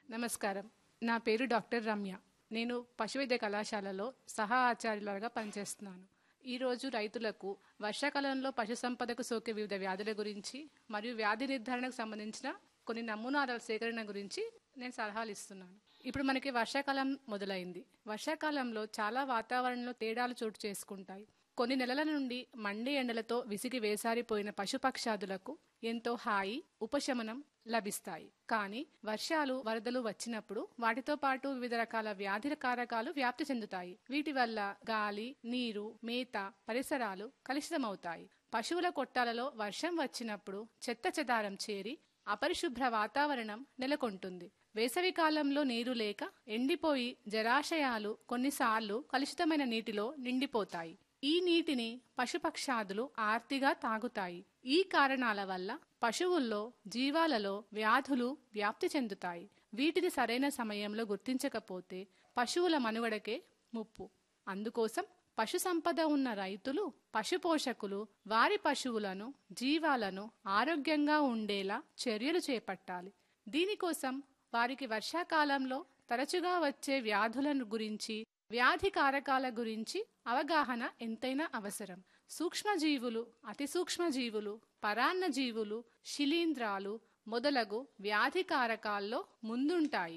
నమస్కారం నా పేరు డాక్టర్ రమ్య నేను పశువైద్య కళాశాలలో సహా ఆచార్యులుగా పనిచేస్తున్నాను ఈరోజు రైతులకు వర్షాకాలంలో పశు సంపదకు సోకే వివిధ వ్యాధుల గురించి మరియు వ్యాధి నిర్ధారణకు సంబంధించిన కొన్ని నమూనాల సేకరణ గురించి నేను సలహాలు ఇస్తున్నాను ఇప్పుడు మనకి వర్షాకాలం మొదలైంది వర్షాకాలంలో చాలా వాతావరణంలో తేడాలు చోటు చేసుకుంటాయి కొన్ని నెలల నుండి మండే ఎండలతో విసిగి వేసారిపోయిన పశుపక్షాదులకు ఎంతో హాయి ఉపశమనం లభిస్తాయి కానీ వర్షాలు వరదలు వచ్చినప్పుడు వాటితో పాటు వివిధ రకాల వ్యాధి కారకాలు వ్యాప్తి చెందుతాయి వీటి వల్ల గాలి నీరు మేత పరిసరాలు కలుషితమవుతాయి పశువుల కొట్టాలలో వర్షం వచ్చినప్పుడు చెత్త చెదారం చేరి అపరిశుభ్ర వాతావరణం నెలకొంటుంది వేసవి కాలంలో నీరు లేక ఎండిపోయి జలాశయాలు కొన్నిసార్లు కలుషితమైన నీటిలో నిండిపోతాయి ఈ నీటిని పశుపక్షాదులు ఆర్తిగా తాగుతాయి ఈ కారణాల వల్ల పశువుల్లో జీవాలలో వ్యాధులు వ్యాప్తి చెందుతాయి వీటిని సరైన సమయంలో గుర్తించకపోతే పశువుల మనుగడకే ముప్పు అందుకోసం పశు సంపద ఉన్న రైతులు పశు పోషకులు వారి పశువులను జీవాలను ఆరోగ్యంగా ఉండేలా చర్యలు చేపట్టాలి దీనికోసం వారికి వర్షాకాలంలో తరచుగా వచ్చే వ్యాధులను గురించి వ్యాధి కారకాల గురించి అవగాహన ఎంతైనా అవసరం సూక్ష్మజీవులు అతి సూక్ష్మజీవులు పరాన్న జీవులు శిలీంధ్రాలు మొదలగు వ్యాధి కారకాల్లో ముందుంటాయి